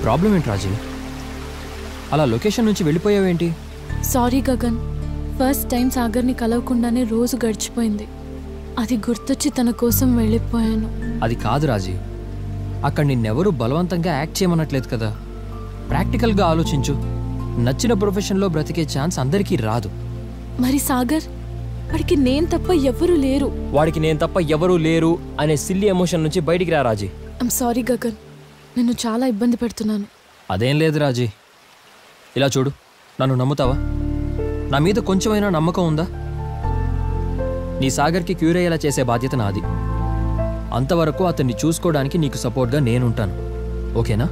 Problem ఏంటి రాజీ అలా location నుంచి వెళ్ళిపోయావేంటి సారీ గగన్ ఫస్ట్ టైం సాగర్ని కలవకుండానే రోజు గడిచిపోయింది అది గుర్తొచ్చి తన కోసం వెళ్ళిపోయాను అది కాదు రాజీ అక్కడ నిన్నెవరూ బలవంతంగా యాక్ట్ చేయమనట్లేదు కదా ప్రాక్టికల్గా ఆలోచించు నచ్చిన ప్రొఫెషన్లో బ్రతికే ఛాన్స్ అందరికీ రాదు మరి సాగర్ వాడికి నేను తప్ప ఎవ్వరూ లేరు వాడికి నేను తప్ప ఎవరూ లేరు అనే సిల్లి ఎమోషన్ నుంచి బయటికి రా రాజీ ఐమ్ సారీ గగన్ నిన్ను చాలా ఇబ్బంది పెడుతున్నాను అదేం లేదు రాజీ ఇలా చూడు నన్ను నమ్ముతావా నా మీద కొంచెమైనా నమ్మకం ఉందా నీ సాగర్కి క్యూర్ అయ్యేలా చేసే బాధ్యత నాది అంతవరకు అతన్ని చూసుకోవడానికి నీకు సపోర్ట్గా నేనుంటాను ఓకేనా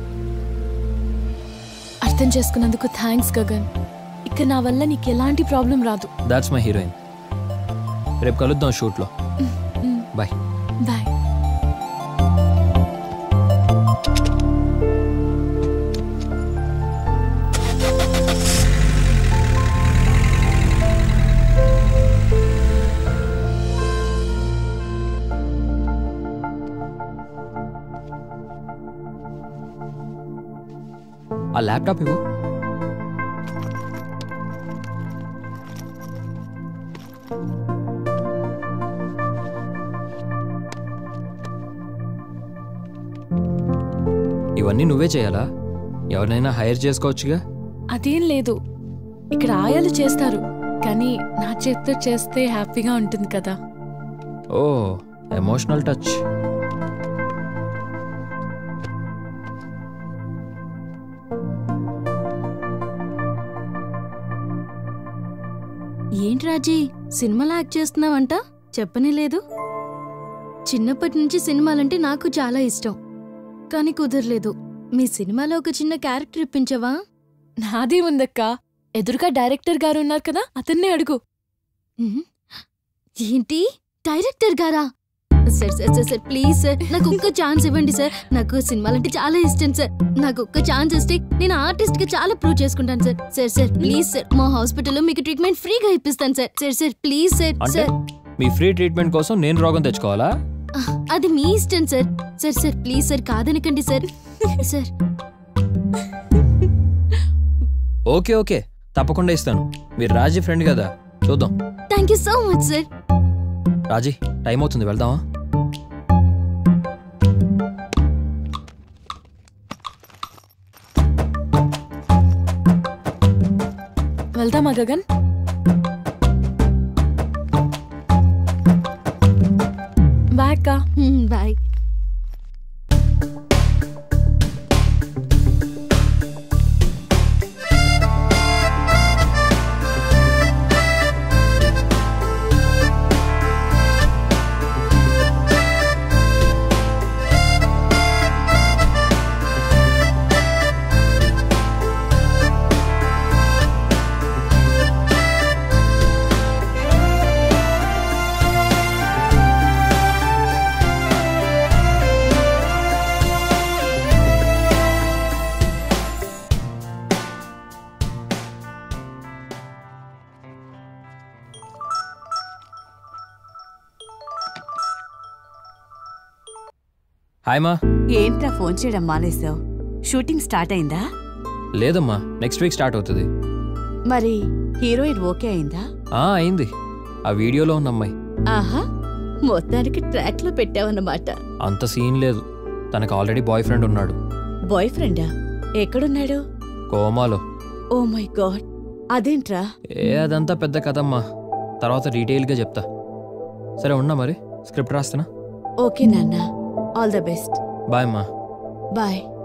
అర్థం చేసుకున్నందుకు థ్యాంక్స్ గగన్ ఇక నా వల్ల నీకు ఎలాంటి ప్రాబ్లం రాదు దాట్స్ మై హీరోయిన్ రేపు కలుద్దాం షూట్లో బాయ్ బాయ్ ఆ ల్యాప్టాప్ ఇవ్వు ఇవన్నీ నువ్వే చేయాలా ఎవరినైనా హైర్ చేసుకోవచ్చుగా అదేం లేదు ఇక్కడ ఆయాలు చేస్తారు కానీ నా చేతితో చేస్తే హ్యాపీగా ఉంటుంది కదా ఓ ఎమోషనల్ టచ్ ఏంటి రాజీ సినిమాలో యాక్ట్ చేస్తున్నావంట చెప్పనే లేదు చిన్నప్పటి నుంచి సినిమాలంటే నాకు చాలా ఇష్టం కానీ కుదరలేదు మీ సినిమాలో ఒక చిన్న క్యారెక్టర్ ఇప్పించవా నాదే ఉందక్క ఎదురుగా డైరెక్టర్ గారు ఉన్నారు కదా అతన్నే అడుగు ఉహుం. ఏంటి డైరెక్టర్ గారా sir sir sir sir please sir నాకు ఒక్క ఛాన్స్ ఇవ్వండి సార్ నాకు సినిమాలంటే చాలా ఇష్టం సార్ నాకు ఒక్క ఛాన్స్ ఇస్తే నేను ఆర్టిస్ట్ గా చాలా ప్రూవ్ చేసుకుంటాను sir sir sir please sir మా హాస్పిటల్లో మీకు ట్రీట్మెంట్ ఫ్రీగా ఇప్పిస్తాను sir sir sir please sir అంటే సార్ మీ ఫ్రీ ట్రీట్మెంట్ కోసం నేను రోగం తెచ్చుకోవాలా ఆ, అది మీ ఇష్టం sir sir sir please sir కాదనకండి సార్ సార్ ఓకే ఓకే తప్పకుండా ఇస్తాను మీరు రాజీ ఫ్రెండ్ కదా చూద్దాం thank you so much sir Raji time అవుతుంది వెళ్దామా వెళ్దామా గగన్ బాయ్ అక్క బాయ్ హాయ్ మా ఏంట్రా ఫోన్ చేయడం మానేశావు షూటింగ్ స్టార్ట్ అయిందా లేదమ్మా నెక్స్ట్ వీక్ స్టార్ట్ అవుతుంది మరి హీరోయిన్ ఓకే అయిందా ఆ అయింది ఆ వీడియోలో ఉన్న అమ్మాయి ఆహా మొత్తానికి ట్రాక్ లో పెట్టావన్నమాట అంత సీన్ లేదు తనకు ఆల్రెడీ బాయ్ ఫ్రెండ్ ఉన్నాడు బాయ్ ఫ్రెండా ఎక్కడున్నాడు కోమాలో ఓ మై గాడ్ అదేంట్రా ఏ అదంతా పెద్ద కథమ్మా తర్వాత డీటెయిల్గా చెప్తా సరే ఉన్నా మరి స్క్రిప్ట్ రాస్తున్నా ఓకే నాన్న ఆల్ ద బెస్ట్ బాయ్ అమ్మా బాయ్